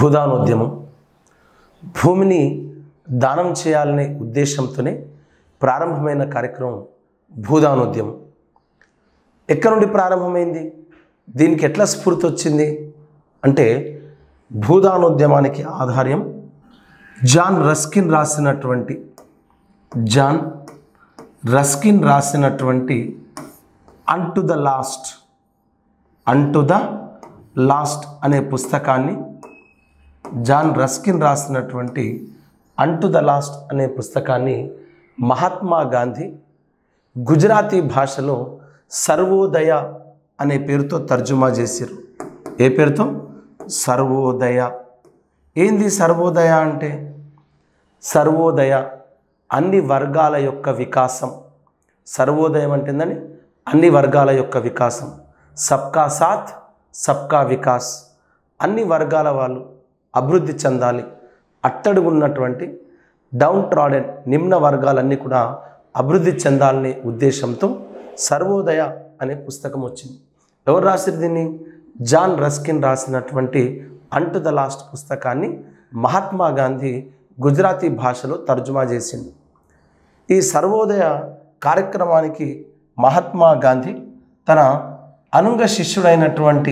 భూదానోద్యమం భూమిని దానం చేయాలనే ఉద్దేశంతోనే ప్రారంభమైన కార్యక్రమం భూదానోద్యమం ఎక్కడి నుండి ప్రారంభమైంది దీనికి ఎట్లా స్ఫూర్తి వచ్చింది అంటే భూదానోద్యమానికి ఆధార్యం జాన్ రస్కిన్ రాసినటువంటి జాన్ రస్కిన్ రాసినటువంటి unto the last unto the last అనే పుస్తకాన్ని జాన్ రస్కిన్ రాసినటువంటి అన్ టు ద లాస్ట్ అనే పుస్తకాన్ని మహాత్మా గాంధీ గుజరాతీ భాషలో సర్వోదయ అనే పేరుతో తర్జుమా చేశారు ఏ పేరుతో సర్వోదయ ఏంది సర్వోదయ అంటే సర్వోదయ అన్ని వర్గాల యొక్క వికాసం సర్వోదయం అంటుందని అన్ని వర్గాల యొక్క వికాసం సబ్కా సాత్ సబ్కా వికాస్ అన్ని వర్గాల వాళ్ళు అభివృద్ధి చెందాలి అట్టడుగు ఉన్నటువంటి డౌన్ ట్రాడెన్ నిమ్న వర్గాలన్నీ కూడా అభివృద్ధి చెందాలనే ఉద్దేశంతో సర్వోదయ అనే పుస్తకం వచ్చింది ఎవరు రాసిరు దీన్ని జాన్ రస్కిన్ రాసినటువంటి అంటు ద లాస్ట్ పుస్తకాన్ని మహాత్మా గాంధీ గుజరాతీ భాషలో తర్జుమా చేసింది ఈ సర్వోదయ కార్యక్రమానికి మహాత్మా గాంధీ తన అనుంగ శిష్యుడైనటువంటి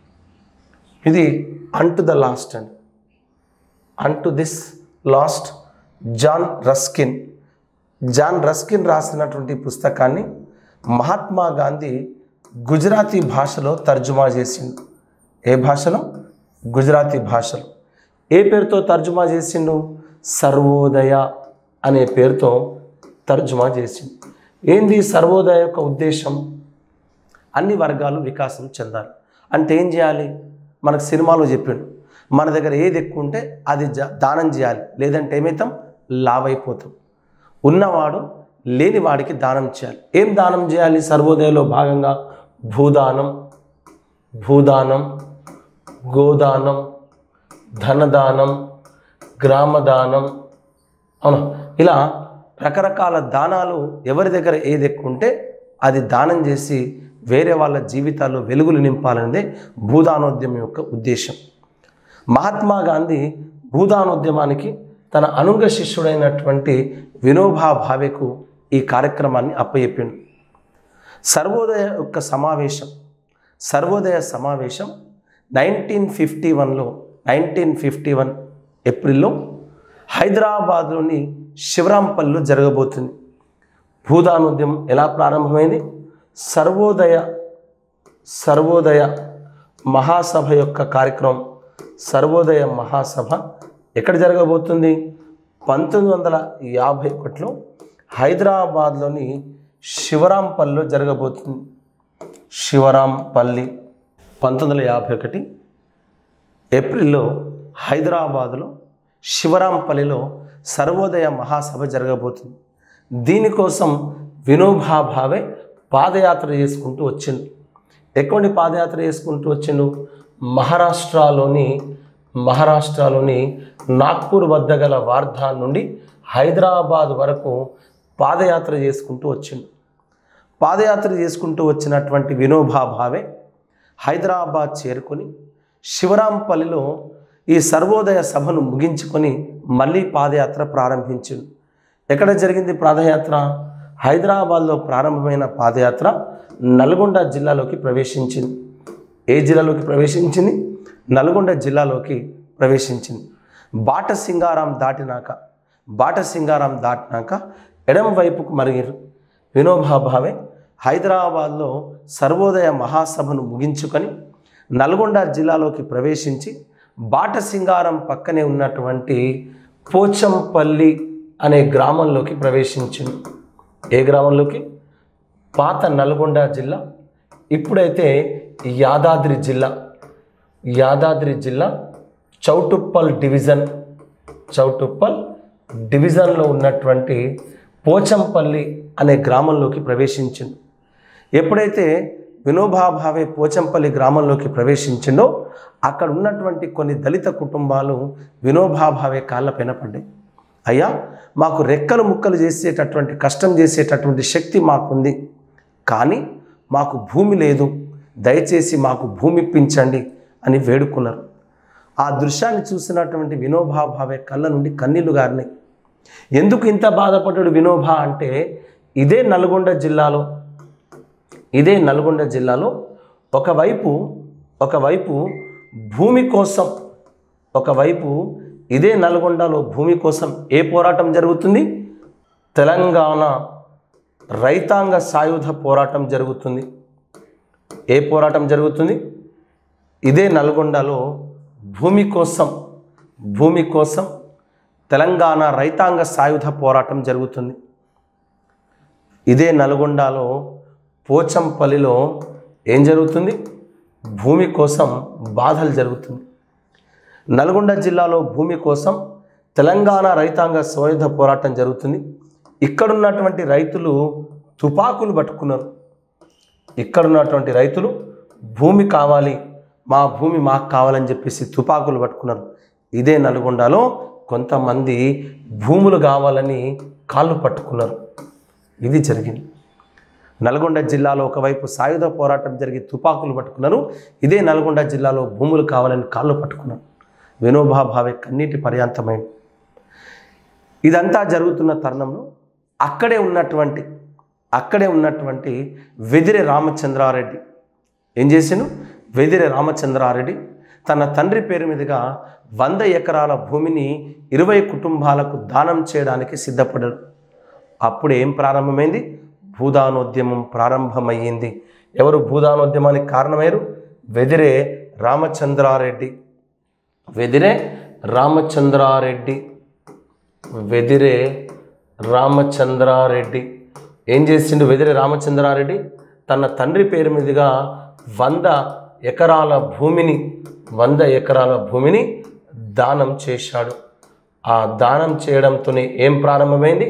ఇది అంటు ద లాస్ట్ అండి unto this last John Ruskin John Ruskin రాసినటువంటి పుస్తకాన్ని మహాత్మా గాంధీ గుజరాతీ భాషలో తర్జుమా చేసిండు ఏ భాషలో గుజరాతీ భాషలో ఏ పేరుతో తర్జుమా చేసిండు సర్వోదయ అనే పేరుతో తర్జుమా చేసిండు ఏంది సర్వోదయ యొక్క ఉద్దేశం అన్ని వర్గాలు వికాసం చెందాలి అంటే ఏం చేయాలి మనకు సినిమాలో చెప్పిండు మన దగ్గర ఏది ఎక్కువ ఉంటే అది జ- దానం చేయాలి లేదంటే ఏమవుతాం లావైపోతాం ఉన్నవాడు లేనివాడికి దానం చేయాలి ఏం దానం చేయాలి సర్వోదయలో భాగంగా భూదానం భూదానం గోదానం ధనదానం గ్రామదానం అవును ఇలా రకరకాల దానాలు ఎవరి దగ్గర ఏది ఎక్కువ ఉంటే అది దానం చేసి వేరే వాళ్ళ జీవితాల్లో వెలుగులు నింపాలనేదే భూదానోద్యమం యొక్క ఉద్దేశం మహాత్మా గాంధీ భూదానోద్యమానికి తన అనుంగ శిష్యుడైనటువంటి వినోబా భావేకు ఈ కార్యక్రమాన్ని అప్పచెప్పిండు సర్వోదయ యొక్క సమావేశం సర్వోదయ సమావేశం నైన్టీన్ ఫిఫ్టీ వన్లో నైన్టీన్ ఫిఫ్టీ వన్ ఏప్రిల్లో హైదరాబాద్లోని శివరాంపల్లిలో జరగబోతుంది భూదానోద్యమం ఎలా ప్రారంభమైంది సర్వోదయ సర్వోదయ మహాసభ యొక్క కార్యక్రమం సర్వోదయ మహాసభ ఎక్కడ జరగబోతుంది పంతొమ్మిది వందల యాభై ఒకటిలో హైదరాబాద్లోని శివరాంపల్లిలో జరగబోతుంది శివరాంపల్లి పంతొమ్మిది వందల యాభై ఒకటి ఏప్రిల్లో హైదరాబాదులో శివరాంపల్లిలో సర్వోదయ మహాసభ జరగబోతుంది దీనికోసం వినోబా భావే పాదయాత్ర చేసుకుంటూ వచ్చిండు ఎక్కడి పాదయాత్ర చేసుకుంటూ వచ్చిండు మహారాష్ట్రలోని మహారాష్ట్రలోని నాగ్పూర్ వద్ద గల వార్ధా నుండి హైదరాబాద్ వరకు పాదయాత్ర చేసుకుంటూ వచ్చిండు పాదయాత్ర చేసుకుంటూ వచ్చినటువంటి వినోబా భావే హైదరాబాద్ చేరుకొని శివరాంపల్లిలో ఈ సర్వోదయ సభను ముగించుకొని మళ్ళీ పాదయాత్ర ప్రారంభించింది ఎక్కడ జరిగింది పాదయాత్ర హైదరాబాద్లో ప్రారంభమైన పాదయాత్ర నల్గొండ జిల్లాలోకి ప్రవేశించింది ఏ జిల్లాలోకి ప్రవేశించింది నల్గొండ జిల్లాలోకి ప్రవేశించింది బాట సింగారాం దాటినాక బాట సింగారాం దాటినాక ఎడమ వైపుకు మరిగారు వినోబా భావే హైదరాబాద్లో సర్వోదయ మహాసభను ముగించుకొని నల్గొండ జిల్లాలోకి ప్రవేశించి బాట సింగారం పక్కనే ఉన్నటువంటి పోచంపల్లి అనే గ్రామంలోకి ప్రవేశించింది ఏ గ్రామంలోకి పాత నల్గొండ జిల్లా ఇప్పుడైతే యాదాద్రి జిల్లా యాదాద్రి జిల్లా చౌటుప్పల్ డివిజన్ చౌటుప్పల్ డివిజన్లో ఉన్నటువంటి పోచంపల్లి అనే గ్రామంలోకి ప్రవేశించింది ఎప్పుడైతే వినోబా భావే పోచంపల్లి గ్రామంలోకి ప్రవేశించిండో అక్కడ ఉన్నటువంటి కొన్ని దళిత కుటుంబాలు వినోబా భావే కాళ్ళపైన పడ్డాయి అయ్యా మాకు రెక్కలు ముక్కలు చేసేటటువంటి కష్టం చేసేటటువంటి శక్తి మాకుంది కానీ మాకు భూమి లేదు దయచేసి మాకు భూమి ఇప్పించండి అని వేడుకున్నారు ఆ దృశ్యాన్ని చూసినటువంటి వినోబా భావే కళ్ళ నుండి కన్నీళ్లు గారినాయి ఎందుకు ఇంత బాధపడ్డాడు వినోబా అంటే ఇదే నల్గొండ జిల్లాలో ఇదే నల్గొండ జిల్లాలో ఒకవైపు ఒకవైపు భూమి కోసం ఒకవైపు ఇదే నల్గొండలో భూమి కోసం ఏ పోరాటం జరుగుతుంది తెలంగాణ రైతాంగ సాయుధ పోరాటం జరుగుతుంది ఏ పోరాటం జరుగుతుంది ఇదే నల్గొండలో భూమి కోసం భూమి కోసం తెలంగాణ రైతాంగ సాయుధ పోరాటం జరుగుతుంది ఇదే నల్గొండలో పోచంపల్లిలో ఏం జరుగుతుంది భూమి కోసం బాధలు జరుగుతుంది నల్గొండ జిల్లాలో భూమి కోసం తెలంగాణ రైతాంగ సాయుధ పోరాటం జరుగుతుంది ఇక్కడున్నటువంటి రైతులు తుపాకులు పట్టుకున్నారు ఇక్కడున్నటువంటి రైతులు భూమి కావాలి మా భూమి మాకు కావాలని చెప్పేసి తుపాకులు పట్టుకున్నారు ఇదే నల్గొండలో కొంతమంది భూములు కావాలని కాళ్ళు పట్టుకున్నారు ఇది జరిగింది నల్గొండ జిల్లాలో ఒకవైపు సాయుధ పోరాటం జరిగి తుపాకులు పట్టుకున్నారు ఇదే నల్గొండ జిల్లాలో భూములు కావాలని కాళ్ళు పట్టుకున్నారు వినోబా భావే కన్నీటి పర్యాంతమైంది ఇదంతా జరుగుతున్న తరుణంలో అక్కడే ఉన్నటువంటి అక్కడే ఉన్నటువంటి వెదిరే రామచంద్రారెడ్డి ఏం చేసాను వెదిరే రామచంద్రారెడ్డి తన తండ్రి పేరు మీదుగా వంద ఎకరాల భూమిని ఇరవై కుటుంబాలకు దానం చేయడానికి సిద్ధపడ్డాడు అప్పుడు ఏం ప్రారంభమైంది భూదానోద్యమం ప్రారంభమయ్యింది ఎవరు భూదానోద్యమానికి కారణమయ్యారు వెదిరే రామచంద్రారెడ్డి వెదిరే రామచంద్రారెడ్డి వెదిరే రామచంద్రారెడ్డి ఏం చేసిండు వెదిరే రామచంద్రారెడ్డి తన తండ్రి పేరు మీదుగా వంద ఎకరాల భూమిని వంద ఎకరాల భూమిని దానం చేశాడు ఆ దానం చేయడంతోనే ఏం ప్రారంభమైంది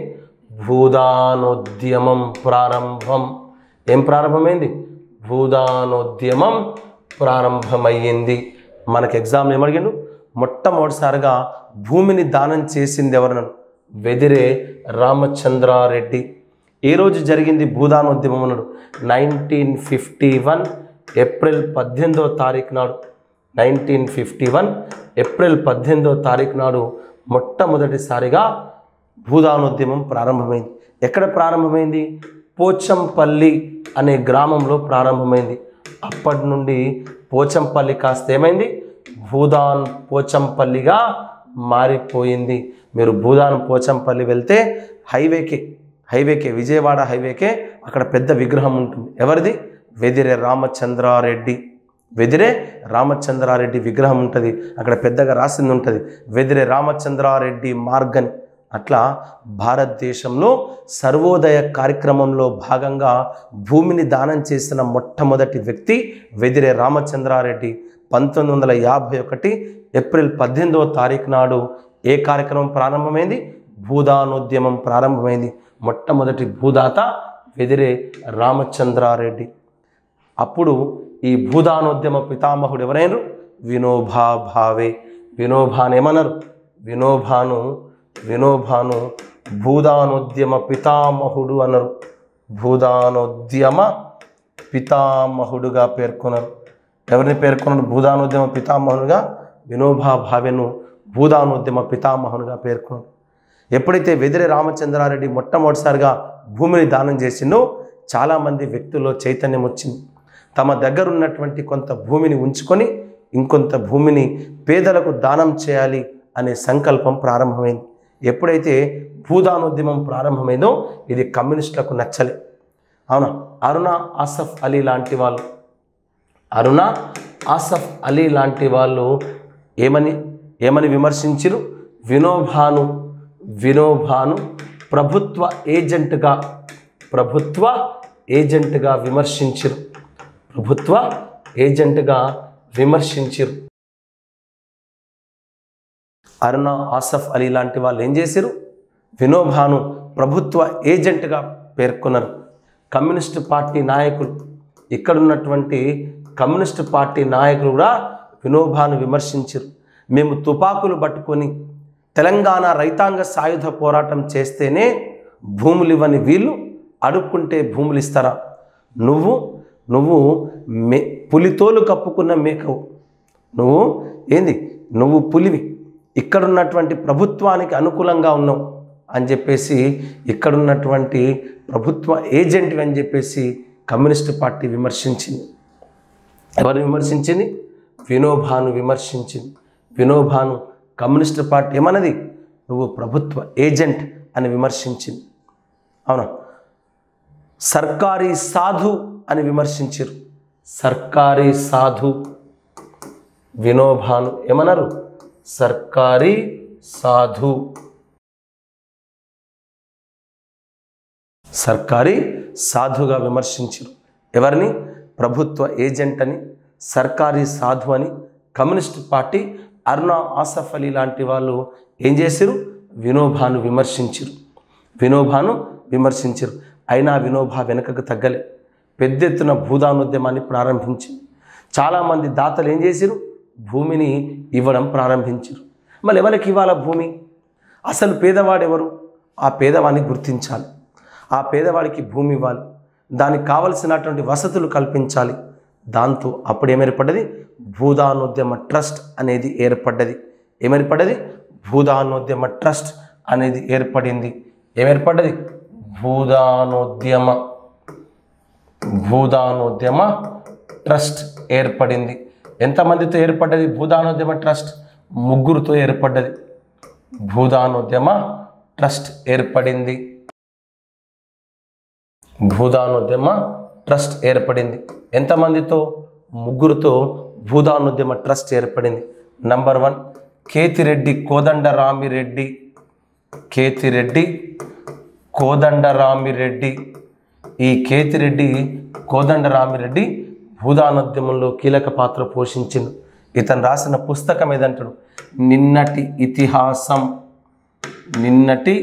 భూదానోద్యమం ప్రారంభం ఏం ప్రారంభమైంది భూదానోద్యమం ప్రారంభమయ్యింది మనకి ఎగ్జామ్ ఏమడిగిండు మొట్టమొదటిసారిగా భూమిని దానం చేసింది ఎవరన్నా వెదిరే రామచంద్రారెడ్డి ఏ రోజు జరిగింది భూదానోద్యమం అన్నాడు నైన్టీన్ ఫిఫ్టీ వన్ ఏప్రిల్ పద్దెనిమిదో తారీఖు నాడు నైన్టీన్ ఫిఫ్టీ వన్ ఏప్రిల్ పద్దెనిమిదో తారీఖు నాడు మొట్టమొదటిసారిగా భూదానోద్యమం ప్రారంభమైంది ఎక్కడ ప్రారంభమైంది పోచంపల్లి అనే గ్రామంలో ప్రారంభమైంది అప్పటి నుండి పోచంపల్లి కాస్త ఏమైంది భూదాన్ పోచంపల్లిగా మారిపోయింది మీరు భూదాన్ పోచంపల్లి వెళ్తే హైవేకే హైవేకే విజయవాడ హైవేకే అక్కడ పెద్ద విగ్రహం ఉంటుంది ఎవరిది వెదిరే రామచంద్రారెడ్డి వెదిరే రామచంద్రారెడ్డి విగ్రహం ఉంటుంది అక్కడ పెద్దగా రాసింది ఉంటుంది వెదిరే రామచంద్రారెడ్డి మార్గని అట్లా భారతదేశంలో సర్వోదయ కార్యక్రమంలో భాగంగా భూమిని దానం చేసిన మొట్టమొదటి వ్యక్తి వెదిరే రామచంద్రారెడ్డి పంతొమ్మిది వందల యాభై ఒకటి ఏప్రిల్ పద్దెనిమిదవ తారీఖు నాడు ఏ కార్యక్రమం ప్రారంభమైంది భూదానోద్యమం ప్రారంభమైంది మొట్టమొదటి భూదాత వెదిరే రామచంద్రారెడ్డి అప్పుడు ఈ భూదానోద్యమ పితామహుడు ఎవరైనా వినోబా భావే వినోబాను ఏమన్నారు వినోబాను వినోబాను భూదానోద్యమ పితామహుడు అన్నారు భూదానోద్యమ పితామహుడుగా పేర్కొన్నారు ఎవరిని పేర్కొన్నారు భూదానోద్యమ పితామహుడుగా వినోబా భావెను భూదానోద్యమ పితామహునిగా పేర్కొన్నారు ఎప్పుడైతే వెదిరే రామచంద్రారెడ్డి మొట్టమొదటిసారిగా భూమిని దానం చేసిందో చాలామంది వ్యక్తుల్లో చైతన్యం వచ్చింది తమ దగ్గర ఉన్నటువంటి కొంత భూమిని ఉంచుకొని ఇంకొంత భూమిని పేదలకు దానం చేయాలి అనే సంకల్పం ప్రారంభమైంది ఎప్పుడైతే భూదానోద్యమం ప్రారంభమైందో ఇది కమ్యూనిస్టులకు నచ్చలే అవునా అరుణ ఆసఫ్ అలీ లాంటి వాళ్ళు అరుణ ఆసఫ్ అలీ లాంటి వాళ్ళు ఏమని ఏమని విమర్శించిరు వినోబాను వినోబాను ప్రభుత్వ ఏజెంట్గా ప్రభుత్వ ఏజెంట్గా విమర్శించిరు ప్రభుత్వ ఏజెంట్గా విమర్శించిరు అరుణ ఆసఫ్ అలీ లాంటి వాళ్ళు ఏం చేశారు వినోబాను ప్రభుత్వ ఏజెంట్గా పేర్కొన్నారు కమ్యూనిస్ట్ పార్టీ నాయకులు ఇక్కడున్నటువంటి కమ్యూనిస్ట్ పార్టీ నాయకులు కూడా వినోబాను విమర్శించారు మేము తుపాకులు పట్టుకొని తెలంగాణ రైతాంగ సాయుధ పోరాటం చేస్తేనే భూములు ఇవ్వని వీళ్ళు అడుక్కుంటే భూములు ఇస్తారా నువ్వు నువ్వు మే పులితోలు కప్పుకున్న మేకవు నువ్వు ఏంది నువ్వు పులివి ఇక్కడున్నటువంటి ప్రభుత్వానికి అనుకూలంగా ఉన్నావు అని చెప్పేసి ఇక్కడున్నటువంటి ప్రభుత్వ ఏజెంట్వి అని చెప్పేసి కమ్యూనిస్ట్ పార్టీ విమర్శించింది ఎవరు విమర్శించింది వినోభాను విమర్శించింది వినోభాను కమ్యూనిస్ట్ పార్టీ ఏమన్నది నువ్వు ప్రభుత్వ ఏజెంట్ అని విమర్శించింది అవునా సర్కారీ సాధు అని విమర్శించారు సర్కారీ సాధు వినోభాను ఏమన్నారు సర్కారీ సాధు సర్కారీ సాధుగా విమర్శించారు ఎవరిని ప్రభుత్వ ఏజెంట్ అని సర్కారీ సాధు అని కమ్యూనిస్ట్ పార్టీ అరుణా ఆసఫ్ అలీ లాంటి వాళ్ళు ఏం చేశారు వినోభాను విమర్శించారు వినోభాను విమర్శించారు అయినా వినోభా వెనుకకు తగ్గలే పెద్ద ఎత్తున భూదానోద్యమాన్ని ప్రారంభించింది చాలామంది దాతలు ఏం చేశారు భూమిని ఇవ్వడం ప్రారంభించారు మళ్ళీ ఎవరికి ఇవ్వాల భూమి అసలు పేదవాడు ఎవరు ఆ పేదవాడిని గుర్తించాలి ఆ పేదవాడికి భూమి ఇవ్వాలి దానికి కావలసినటువంటి వసతులు కల్పించాలి దాంతో అప్పుడు ఏమేర్పడ్డది భూదానోద్యమ ట్రస్ట్ అనేది ఏర్పడ్డది ఏమేర్పడ్డది భూదానోద్యమ ట్రస్ట్ అనేది ఏర్పడింది ఏమేర్పడ్డది భూదానోద్యమ భూదానోద్యమ ట్రస్ట్ ఏర్పడింది ఎంతమందితో ఏర్పడ్డది భూదానోద్యమ ట్రస్ట్ ముగ్గురుతో ఏర్పడ్డది భూదానోద్యమ ట్రస్ట్ ఏర్పడింది భూదానోద్యమ ట్రస్ట్ ఏర్పడింది ఎంతమందితో ముగ్గురుతో భూదానోద్యమ ట్రస్ట్ ఏర్పడింది నంబర్ వన్ కేతిరెడ్డి కోదండరామిరెడ్డి కేతిరెడ్డి కోదండరామిరెడ్డి ఈ కేతిరెడ్డి కోదండరామిరెడ్డి భూదానోద్యమంలో కీలక పాత్ర పోషించింది ఇతను రాసిన పుస్తకం ఏదంటాడు నిన్నటి ఇతిహాసం నిన్నటి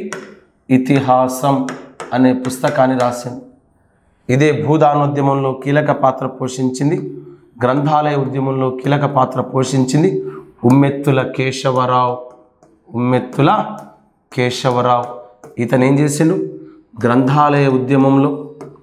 ఇతిహాసం అనే పుస్తకాన్ని రాసింది ఇదే భూదానోద్యమంలో కీలక పాత్ర పోషించింది గ్రంథాలయ ఉద్యమంలో కీలక పాత్ర పోషించింది ఉమ్మెత్తుల కేశవరావు ఉమ్మెత్తుల కేశవరావు ఇతను ఏం చేసిండు గ్రంథాలయ ఉద్యమంలో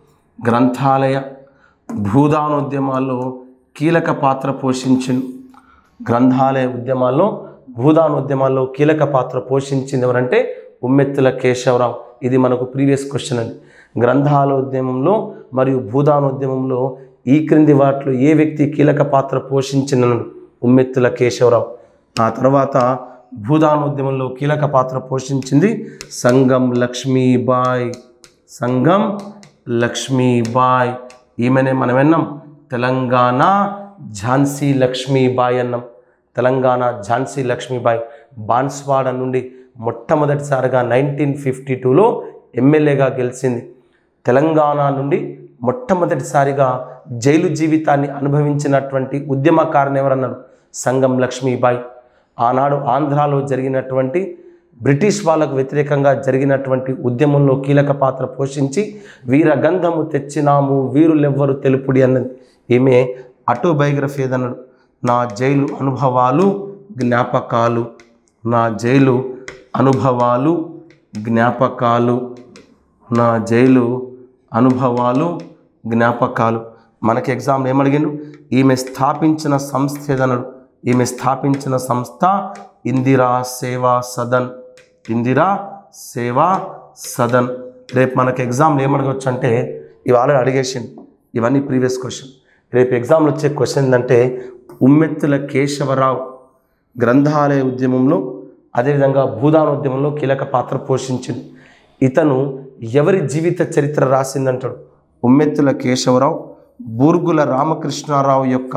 గ్రంథాలయ భూదానోద్యమాల్లో కీలక పాత్ర పోషించిండు గ్రంథాలయ ఉద్యమాల్లో భూదానోద్యమాల్లో కీలక పాత్ర పోషించింది ఎవరంటే ఉమ్మెత్తుల కేశవరావు ఇది మనకు ప్రీవియస్ క్వశ్చన్ అండి గ్రంథాలోద్యమంలో మరియు భూదానోద్యమంలో ఈ క్రింది వాటిలో ఏ వ్యక్తి కీలక పాత్ర పోషించినను ఉమ్మెత్తుల కేశవరావు ఆ తర్వాత భూదానోద్యమంలో కీలక పాత్ర పోషించింది సంగం లక్ష్మీబాయ్ సంగం లక్ష్మీబాయ్ ఈమెనే మనం విన్నాం తెలంగాణ ఝాన్సీ లక్ష్మీబాయ్ అన్నాం తెలంగాణ ఝాన్సీ లక్ష్మీబాయ్ బాన్స్వాడ నుండి మొట్టమొదటిసారిగా నైన్టీన్ ఫిఫ్టీ టూలో ఎమ్మెల్యేగా గెలిచింది తెలంగాణ నుండి మొట్టమొదటిసారిగా జైలు జీవితాన్ని అనుభవించినటువంటి ఉద్యమకారుని ఎవరన్నారు సంగం లక్ష్మీబాయి ఆనాడు ఆంధ్రాలో జరిగినటువంటి బ్రిటిష్ వాళ్ళకు వ్యతిరేకంగా జరిగినటువంటి ఉద్యమంలో కీలక పాత్ర పోషించి వీరగంధము తెచ్చినాము వీరులెవ్వరు తెలుపుడి అన్నది ఈమె ఆటోబయోగ్రఫీ ఏదన్నాడు నా జైలు అనుభవాలు జ్ఞాపకాలు నా జైలు అనుభవాలు జ్ఞాపకాలు నా జైలు అనుభవాలు జ్ఞాపకాలు మనకి ఎగ్జామ్ ఏమడిగిండు ఈమె స్థాపించిన సంస్థ ఏదన్నాడు ఈమె స్థాపించిన సంస్థ ఇందిరా సేవా సదన్ ఇందిరా సేవా సదన్ రేపు మనకి ఎగ్జామ్లో ఏమడగవచ్చు అంటే ఇవి ఆల్రెడీ అడిగేసింది ఇవన్నీ ప్రీవియస్ క్వశ్చన్ రేపు ఎగ్జామ్లో వచ్చే క్వశ్చన్ ఏంటంటే ఉమ్మెత్తుల కేశవరావు గ్రంథాలయ ఉద్యమంలో అదేవిధంగా భూదానోద్యమంలో కీలక పాత్ర పోషించింది ఇతను ఎవరి జీవిత చరిత్ర రాసిందంటాడు ఉమ్మెత్తుల కేశవరావు బూర్గుల రామకృష్ణారావు యొక్క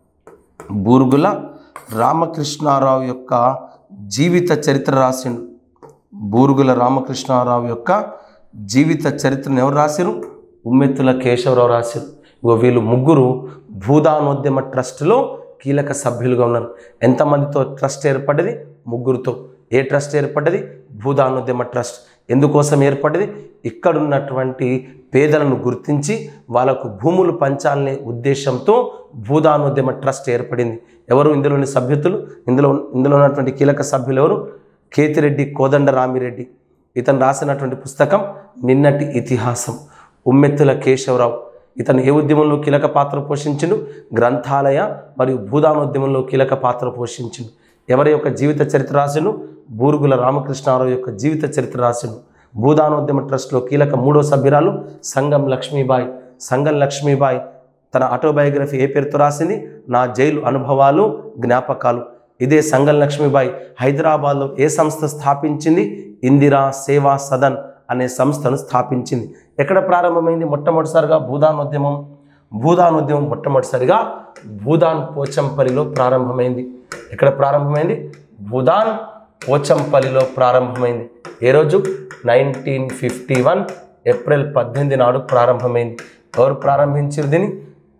బూర్గుల రామకృష్ణారావు యొక్క జీవిత చరిత్ర రాసిండు బూరుగుల రామకృష్ణారావు యొక్క జీవిత చరిత్రను ఎవరు రాశారు ఉమ్మెత్తుల కేశవరావు రాశారు ఇగో వీళ్ళు ముగ్గురు భూదానోద్యమ ట్రస్ట్లో కీలక సభ్యులుగా ఉన్నారు ఎంతమందితో ట్రస్ట్ ఏర్పడ్డది ముగ్గురుతో ఏ ట్రస్ట్ ఏర్పడ్డది భూదానోద్యమ ట్రస్ట్ ఎందుకోసం ఏర్పడ్డది ఇక్కడున్నటువంటి పేదలను గుర్తించి వాళ్ళకు భూములు పంచాలనే ఉద్దేశంతో భూదానోద్యమ ట్రస్ట్ ఏర్పడింది ఎవరు ఇందులోని సభ్యుతులు ఇందులో ఇందులో ఉన్నటువంటి కీలక సభ్యులు ఎవరు కేతిరెడ్డి కోదండ రామిరెడ్డి ఇతను రాసినటువంటి పుస్తకం నిన్నటి ఇతిహాసం ఉమ్మెత్తుల కేశవరావు ఇతను ఏ ఉద్యమంలో కీలక పాత్ర పోషించిండు గ్రంథాలయ మరియు భూదానోద్యమంలో కీలక పాత్ర పోషించిండు ఎవరి యొక్క జీవిత చరిత్ర రాసిండు బూరుగుల రామకృష్ణారావు యొక్క జీవిత చరిత్ర రాసిండు భూదానోద్యమ ట్రస్ట్లో కీలక మూడో సభ్యురాలు సంగం లక్ష్మీబాయి సంగం లక్ష్మీబాయి తన ఆటోబయోగ్రఫీ ఏ పేరుతో రాసింది నా జైలు అనుభవాలు జ్ఞాపకాలు ఇదే సంగం లక్ష్మీబాయి హైదరాబాద్లో ఏ సంస్థ స్థాపించింది ఇందిరా సేవా సదన్ అనే సంస్థను స్థాపించింది ఎక్కడ ప్రారంభమైంది మొట్టమొదటిసారిగా భూదానోద్యమం భూదానోద్యమం మొట్టమొదటిసారిగా భూదాన్ పోచంపల్లిలో ప్రారంభమైంది ఎక్కడ ప్రారంభమైంది భూదాన్ పోచంపల్లిలో ప్రారంభమైంది ఏ రోజు నైన్టీన్ ఫిఫ్టీ వన్ ఏప్రిల్ పద్దెనిమిది నాడు ప్రారంభమైంది ఎవరు ప్రారంభించారు దీన్ని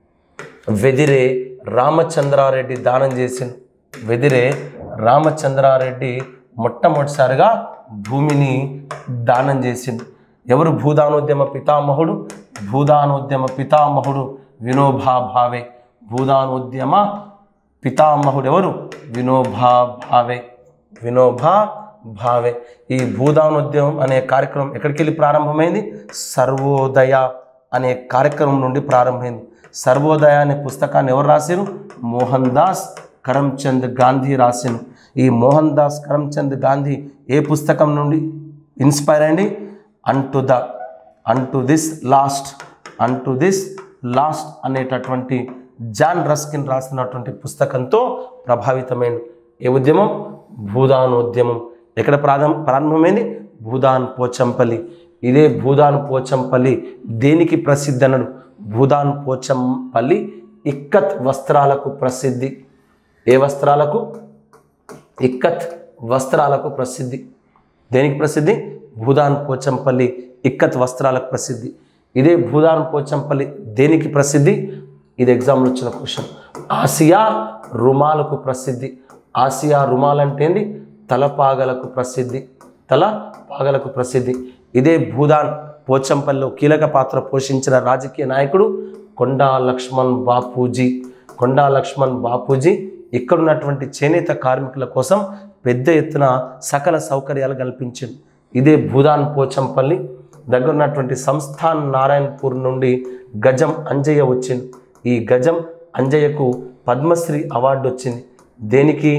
వెదిరే రామచంద్రారెడ్డి దానం చేసిండు వెదిరే రామచంద్రారెడ్డి మొట్టమొదటిసారిగా భూమిని దానం చేసిండు ఎవరు భూదానోద్యమ పితామహుడు భూదానోద్యమ పితామహుడు వినోబా భావే భూదానోద్యమ పితామహుడు ఎవరు వినోబా భావే వినోబా భావే ఈ భూదానోద్యమం అనే కార్యక్రమం ఎక్కడికి వెళ్ళి ప్రారంభమైంది సర్వోదయ అనే కార్యక్రమం నుండి ప్రారంభమైంది సర్వోదయ అనే పుస్తకాన్ని ఎవరు రాశారు మోహన్ దాస్ కరమ్చంద్ గాంధీ రాసిండు ఈ మోహన్ దాస్ కరమ్చంద్ గాంధీ ఏ పుస్తకం నుండి ఇన్స్పైర్ అయింది unto the unto this last unto this last అనేటటువంటి జాన్ రస్కిన్ రాసినటువంటి పుస్తకంతో ప్రభావితమైన ఏ ఉద్యమం భూదానోద్యమం ఎక్కడ ప్రారంభ ప్రారంభమైంది భూదాన్ పోచంపల్లి ఇదే భూదాన్ పోచంపల్లి దేనికి ప్రసిద్ధి అన్నాడు భూదాన్ పోచంపల్లి ఇక్కత్ వస్త్రాలకు ప్రసిద్ధి ఏ వస్త్రాలకు ఇక్కత్ వస్త్రాలకు ప్రసిద్ధి దేనికి ప్రసిద్ధి భూదాన్ పోచంపల్లి ఇక్కత్ వస్త్రాలకు ప్రసిద్ధి ఇదే భూదాన్ పోచంపల్లి దేనికి ప్రసిద్ధి ఇది ఎగ్జామ్లో వచ్చిన క్వశ్చన్ ఆసియా రుమాలకు ప్రసిద్ధి ఆసియా రుమాల్ అంటే ఏంది తలపాగలకు ప్రసిద్ధి తల పాగలకు ప్రసిద్ధి ఇదే భూదాన్ పోచంపల్లిలో కీలక పాత్ర పోషించిన రాజకీయ నాయకుడు కొండా లక్ష్మణ్ బాపూజీ కొండా లక్ష్మణ్ బాపూజీ ఇక్కడ ఉన్నటువంటి చేనేత కార్మికుల కోసం పెద్ద ఎత్తున సకల సౌకర్యాలు కల్పించింది ఇదే భూదాన్ పోచంపల్లి దగ్గర ఉన్నటువంటి సంస్థాన్ నారాయణపూర్ నుండి గజం అంజయ్య వచ్చింది ఈ గజం అంజయ్యకు పద్మశ్రీ అవార్డు వచ్చింది దేనికి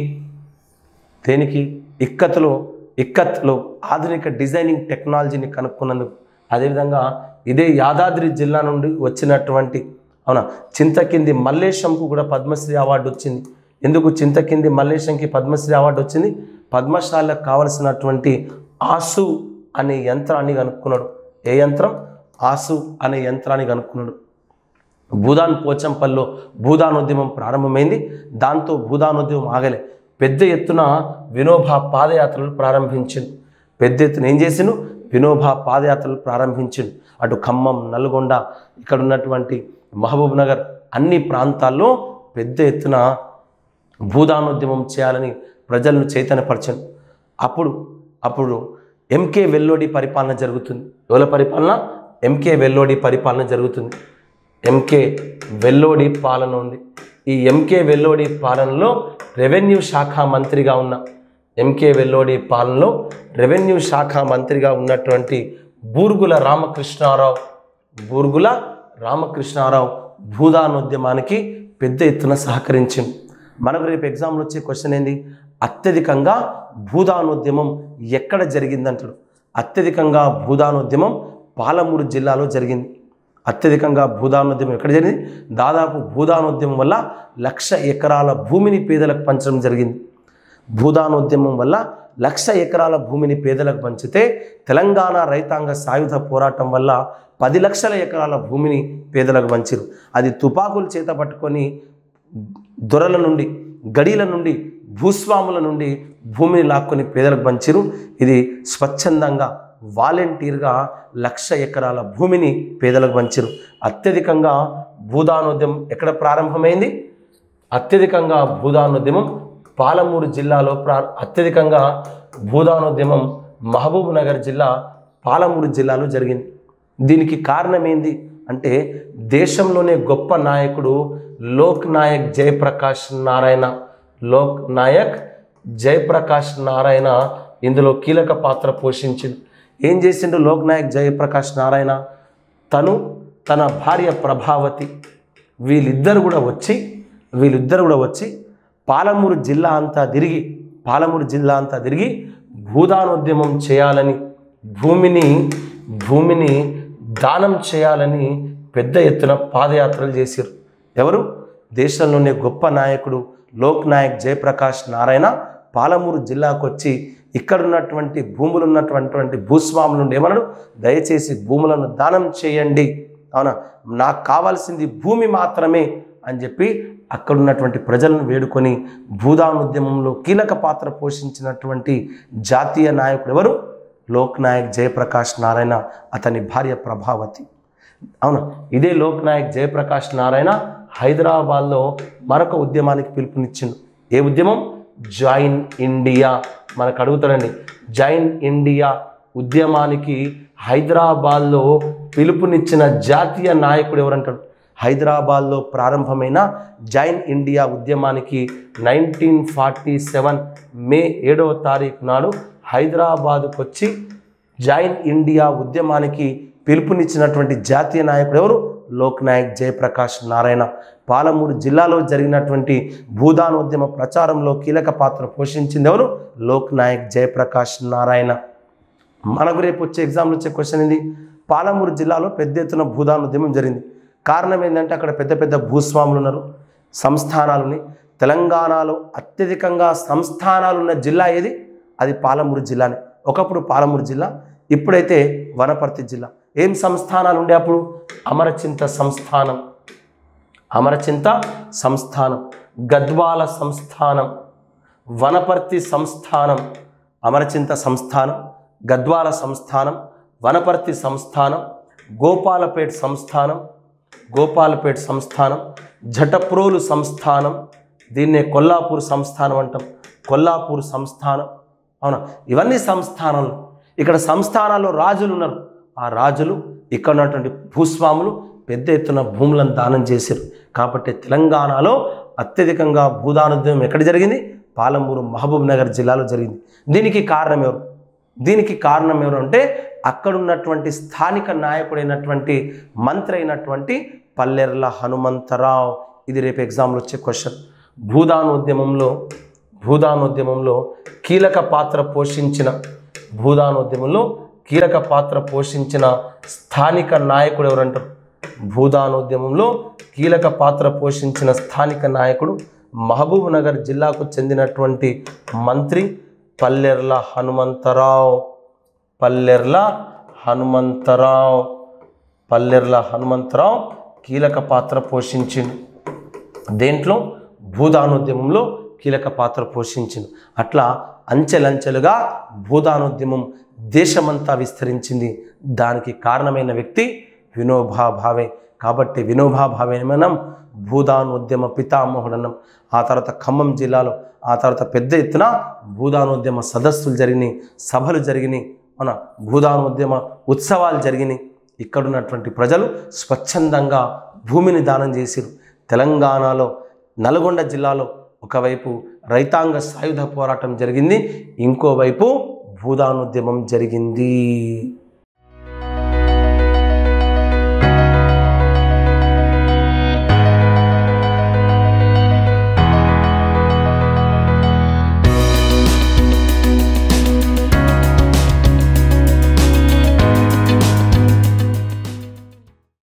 దేనికి ఇక్కత్లో ఇక్కత్లో ఆధునిక డిజైనింగ్ టెక్నాలజీని కనుక్కున్నందుకు అదేవిధంగా ఇదే యాదాద్రి జిల్లా నుండి వచ్చినటువంటి అవునా చింతకింది మల్లేశంకు కూడా పద్మశ్రీ అవార్డు వచ్చింది ఎందుకు చింతకింది మల్లేశంకి పద్మశ్రీ అవార్డు వచ్చింది పద్మశాలకు కావలసినటువంటి ఆసు అనే యంత్రాన్ని కనుక్కున్నాడు ఏ యంత్రం ఆసు అనే యంత్రాన్ని కనుక్కున్నాడు భూదాన్ పోచంపల్లిలో భూదానోద్యమం ప్రారంభమైంది దాంతో భూదానోద్యమం ఆగలే పెద్ద ఎత్తున వినోబా పాదయాత్రలు ప్రారంభించింది పెద్ద ఎత్తున ఏం చేసిండు వినోబా పాదయాత్రలు ప్రారంభించిండు అటు ఖమ్మం నల్గొండ ఇక్కడ ఉన్నటువంటి మహబూబ్ నగర్ అన్ని ప్రాంతాల్లో పెద్ద ఎత్తున భూదానోద్యమం చేయాలని ప్రజలను చైతన్యపరచండి అప్పుడు అప్పుడు ఎంకే వెల్లోడి పరిపాలన జరుగుతుంది ఎవరి పరిపాలన ఎంకే వెల్లోడి పరిపాలన జరుగుతుంది ఎంకే వెల్లోడి పాలన ఉంది ఈ ఎంకే వెల్లోడి పాలనలో రెవెన్యూ శాఖ మంత్రిగా ఉన్న ఎంకే వెల్లోడి పాలనలో రెవెన్యూ శాఖ మంత్రిగా ఉన్నటువంటి బూర్గుల రామకృష్ణారావు బూర్గుల రామకృష్ణారావు భూదానోద్యమానికి పెద్ద ఎత్తున సహకరించింది మనకు రేపు ఎగ్జామ్లో వచ్చే క్వశ్చన్ ఏంది అత్యధికంగా భూదానోద్యమం ఎక్కడ జరిగిందంటాడు అత్యధికంగా భూదానోద్యమం పాలమూరు జిల్లాలో జరిగింది అత్యధికంగా భూదానోద్యమం ఎక్కడ జరిగింది దాదాపు భూదానోద్యమం వల్ల లక్ష ఎకరాల భూమిని పేదలకు పంచడం జరిగింది భూదానోద్యమం వల్ల లక్ష ఎకరాల భూమిని పేదలకు పంచితే తెలంగాణ రైతాంగ సాయుధ పోరాటం వల్ల పది లక్షల ఎకరాల భూమిని పేదలకు పంచిరు అది తుపాకులు చేత పట్టుకొని దొరల నుండి గడీల నుండి భూస్వాముల నుండి భూమిని లాక్కొని పేదలకు పంచిరు ఇది స్వచ్ఛందంగా వాలంటీర్గా లక్ష ఎకరాల భూమిని పేదలకు పంచిరు అత్యధికంగా భూదానోద్యమం ఎక్కడ ప్రారంభమైంది అత్యధికంగా భూదానోద్యమం పాలమూరు జిల్లాలో ప్రా అత్యధికంగా భూదానోద్యమం మహబూబ్ నగర్ జిల్లా పాలమూరు జిల్లాలో జరిగింది దీనికి కారణం ఏంది అంటే దేశంలోనే గొప్ప నాయకుడు లోక్ నాయక్ జయప్రకాష్ నారాయణ లోక్ నాయక్ జయప్రకాష్ నారాయణ ఇందులో కీలక పాత్ర పోషించింది ఏం చేసిండు లోక్ నాయక్ జయప్రకాష్ నారాయణ తను తన భార్య ప్రభావతి వీళ్ళిద్దరు కూడా వచ్చి వీళ్ళిద్దరు కూడా వచ్చి పాలమూరు జిల్లా అంతా తిరిగి పాలమూరు జిల్లా అంతా తిరిగి భూదానోద్యమం చేయాలని భూమిని భూమిని దానం చేయాలని పెద్ద ఎత్తున పాదయాత్రలు చేశారు ఎవరు దేశంలోనే గొప్ప నాయకుడు లోక్ నాయక్ జయప్రకాష్ నారాయణ పాలమూరు జిల్లాకు వచ్చి ఇక్కడ ఉన్నటువంటి భూములు ఉన్నటువంటి భూస్వాముల నుండి ఏమన్నాడు దయచేసి భూములను దానం చేయండి అవునా నాకు కావాల్సింది భూమి మాత్రమే అని చెప్పి అక్కడ ఉన్నటువంటి ప్రజలను వేడుకొని భూదానోద్యమంలో కీలక పాత్ర పోషించినటువంటి జాతీయ నాయకుడు ఎవరు లోక్ నాయక్ జయప్రకాష్ నారాయణ అతని భార్య ప్రభావతి అవును ఇదే లోక్ నాయక్ జయప్రకాష్ నారాయణ హైదరాబాద్లో మరొక ఉద్యమానికి పిలుపునిచ్చిండు ఏ ఉద్యమం జాయిన్ ఇండియా మనకు అడుగుతాడండి జాయిన్ ఇండియా ఉద్యమానికి హైదరాబాద్లో పిలుపునిచ్చిన జాతీయ నాయకుడు ఎవరంటాడు హైదరాబాద్లో ప్రారంభమైన జాయిన్ ఇండియా ఉద్యమానికి నైన్టీన్ ఫార్టీ సెవెన్ మే ఏడవ తారీఖు నాడు హైదరాబాదుకు వచ్చి జాయిన్ ఇండియా ఉద్యమానికి పిలుపునిచ్చినటువంటి జాతీయ నాయకుడు ఎవరు లోక్ నాయక్ జయప్రకాష్ నారాయణ పాలమూరు జిల్లాలో జరిగినటువంటి భూదానోద్యమ ప్రచారంలో కీలక పాత్ర పోషించింది ఎవరు లోక్ నాయక్ జయప్రకాష్ నారాయణ మనకు రేపు వచ్చే ఎగ్జామ్లో వచ్చే క్వశ్చన్ ఏంది పాలమూరు జిల్లాలో పెద్ద ఎత్తున భూదానోద్యమం జరిగింది కారణం ఏంటంటే అక్కడ పెద్ద పెద్ద భూస్వాములు ఉన్నారు సంస్థానాలు ఉన్నాయి తెలంగాణలో అత్యధికంగా సంస్థానాలు ఉన్న జిల్లా ఏది అది పాలమూరు జిల్లానే ఒకప్పుడు పాలమూరు జిల్లా ఇప్పుడైతే వనపర్తి జిల్లా ఏం సంస్థానాలు ఉండే అప్పుడు అమరచింత సంస్థానం అమరచింత సంస్థానం గద్వాల సంస్థానం వనపర్తి సంస్థానం అమరచింత సంస్థానం గద్వాల సంస్థానం వనపర్తి సంస్థానం గోపాలపేట్ సంస్థానం గోపాలపేట్ సంస్థానం జటప్రోలు సంస్థానం దీన్నే కొల్లాపూర్ సంస్థానం అంటాం కొల్లాపూర్ సంస్థానం అవునా ఇవన్నీ సంస్థానాలు ఇక్కడ సంస్థానాల్లో రాజులు ఉన్నారు ఆ రాజులు ఇక్కడ ఉన్నటువంటి భూస్వాములు పెద్ద ఎత్తున భూములను దానం చేశారు కాబట్టి తెలంగాణలో అత్యధికంగా భూదానోద్యమం ఎక్కడ జరిగింది పాలమూరు మహబూబ్ నగర్ జిల్లాలో జరిగింది దీనికి కారణం ఎవరు దీనికి కారణం ఎవరు అంటే అక్కడ ఉన్నటువంటి స్థానిక నాయకుడైనటువంటి మంత్రి అయినటువంటి పల్లెర్ల హనుమంతరావు ఇది రేపు ఎగ్జామ్లో వచ్చే క్వశ్చన్ భూదానోద్యమంలో భూదానోద్యమంలో కీలక పాత్ర పోషించిన భూదానోద్యమంలో కీలక పాత్ర పోషించిన స్థానిక నాయకుడు ఎవరంటారు భూదానోద్యమంలో కీలక పాత్ర పోషించిన స్థానిక నాయకుడు మహబూబ్ నగర్ జిల్లాకు చెందినటువంటి మంత్రి పల్లెర్ల హనుమంతరావు పల్లెర్ల హనుమంతరావు పల్లెర్ల హనుమంతరావు కీలక పాత్ర పోషించింది దేంట్లో భూదానోద్యమంలో కీలక పాత్ర పోషించింది అట్లా అంచెలంచెలుగా భూదానోద్యమం దేశమంతా విస్తరించింది దానికి కారణమైన వ్యక్తి వినోబా భావే కాబట్టి వినోబా భావే మనం భూదానోద్యమ పితామహుడు అన్నాం ఆ తర్వాత ఖమ్మం జిల్లాలో ఆ తర్వాత పెద్ద ఎత్తున భూదానోద్యమ సదస్సులు జరిగినాయి సభలు జరిగినాయి మన భూదానోద్యమ ఉత్సవాలు జరిగినాయి ఇక్కడున్నటువంటి ప్రజలు స్వచ్ఛందంగా భూమిని దానం చేసిరు తెలంగాణలో నల్గొండ జిల్లాలో ఒకవైపు రైతాంగ సాయుధ పోరాటం జరిగింది ఇంకోవైపు భూదానోద్యమం జరిగింది